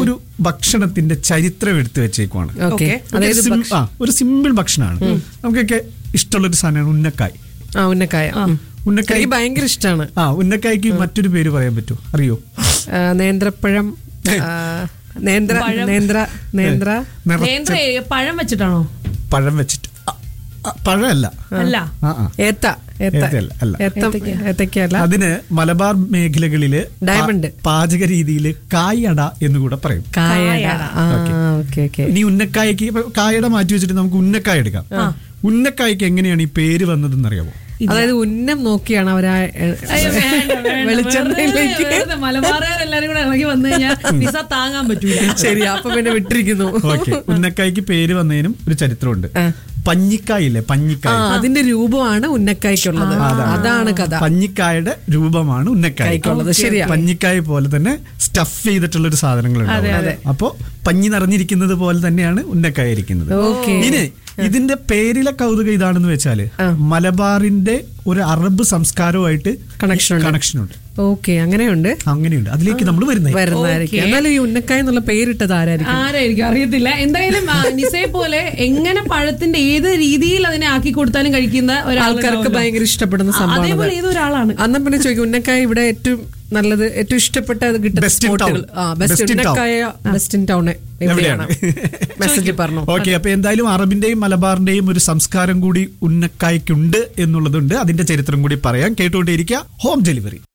ഒരു ഭക്ഷണത്തിന്റെ ചരിത്രം എടുത്തു വെച്ചേക്കുവാണ് ഓക്കെ Okay. അതായത് ഒരു സിം- ആ, ഒരു സിമ്പിൾ ഭക്ഷണമാണ് നമുക്കൊക്കെ ഇഷ്ടമുള്ള ഒരു സാധനമാണ് ഉന്നക്കായ് ആ ഉന്നക്കായ ഉം. ഉന്നക്കായ് എനിക്ക് ഭയങ്കര ഇഷ്ടമാണ് ആ ഉന്നക്കായ്ക്ക് മറ്റൊരു പേര് പറയാൻ പറ്റുമോ അറിയോ നേന്ത്രപ്പഴം ആ, നേന്ത്ര നേന്ത്ര നേന്ത്ര നിറച്ച നേന്ത്ര പഴം വെച്ചിട്ടാണോ പഴം വെച്ചിട്ട് ആ, ആ, പഴമല്ല അല്ല ആ ആ ഏത്ത ഏത്ത ഏത്തയല്ല, അല്ല. ഏത്തം ഏത്തക്കല്ല അതിന് മലബാർ മേഖലകളില് ഡയമണ്ട്. പാ- പാചക രീതിയിൽ കായട എന്ന് കൂടെ പറയും കായട ആ ഓക്കേ. ഓക്കെ ഓക്കെ ഇനി ഉന്നക്കായക്ക് ഇപ്പൊ കായട മാറ്റി വെച്ചിട്ട് നമുക്ക് ഉന്നക്കായ എടുക്കാം ഉന്നക്കായ്ക്ക് എങ്ങനെയാണ് ഈ പേര് വന്നതെന്ന് അറിയാമോ അതായത് ഉന്നം നോക്കിയാണ് അവരാ അയ്യോ, വേണ്ട, വേണ്ട. വെളിച്ചെണ്ണയിലേക്ക് വെറുതെ- വെറുതെ മലബാറുകാരെല്ലാരും കൂടെ ഇറങ്ങി വന്നു കഴിഞ്ഞാൽ വിസ താങ്ങാൻ പറ്റൂല ശരി അപ്പൊ പിന്നെ വിട്ടിരിക്കുന്നു ഓക്കെ ഉന്നക്കായ്ക്ക് പേര് വന്നതിനും ഒരു ചരിത്രമുണ്ട് പഞ്ഞിക്കായില്ലേ ആ പഞ്ഞിക്കായ അതിന്റെ രൂപമാണ് ഉന്നക്കായ്ക്കുള്ളത് അതാണ് കഥ പഞ്ഞിക്കായുടെ രൂപമാണ് ഉന്നക്കായ കായ്ക്കുള്ളത്, ശരിയാ. പഞ്ഞിക്കായ പോലെ തന്നെ സ്റ്റഫ് ചെയ്തിട്ടുള്ള ഒരു സാധനങ്ങളുണ്ട് അപ്പോ പഞ്ഞി നിറഞ്ഞിരിക്കുന്നത് പോലെ തന്നെയാണ് ഉന്നക്കായ ഇരിക്കുന്നത് ഓക്കെ ഇനി ഇതിന്റെ പേരിലെ കൗതുകം ഇതാണെന്ന് വെച്ചാല് മലബാറിന്റെ ഒരു അറബ് സംസ്കാരവുമായിട്ട് Connection ഉണ്ട്. കണക്ഷൻ ഉണ്ട് ഓക്കെ അങ്ങനെയുണ്ട് അങ്ങനെയുണ്ട് അതിലേക്ക് നമ്മൾ വരുന്നത് വരുന്നതായിരിക്കും എന്നാലും ഈ ഉന്നക്കായ എന്നുള്ള പേരിട്ടത് ആരായിരിക്കും ആരായിരിക്കും അറിയത്തില്ല എന്തായാലും ആ, നിസയെ പോലെ എങ്ങനെ പഴത്തിന്റെ ഏത് രീതിയിൽ അതിനെ ആക്കി കൊടുത്താലും കഴിക്കുന്ന ആൾക്കാർക്ക് ഭയങ്കര ഇഷ്ടപ്പെടുന്ന സംഭവമാണ് അതേപോലെ ഏതൊരാളാണ് അന്ന് പിന്നെ ചോദിക്കും ഉന്നക്കായ ഇവിടെ ഏറ്റവും നല്ലത് ഏറ്റവും ഇഷ്ടപ്പെട്ട അത് കിട്ടുന്ന Best in സ്പോട്ടുകൾ town. ആ best Best in town. Unnakkaya best in town എവിടെയാണ് മെസ്സേജ് പറഞ്ഞു ഓക്കെ അപ്പൊ എന്തായാലും അറബിന്റെയും മലബാറിന്റെയും ഒരു സംസ്കാരം കൂടി ഉന്നക്കായ്ക്കുണ്ട് എന്നുള്ളതുണ്ട് അതിന്റെ ചരിത്രം കൂടി പറയാം കേട്ടുകൊണ്ടേയിരിക്കുക ഹോം ഡെലിവറി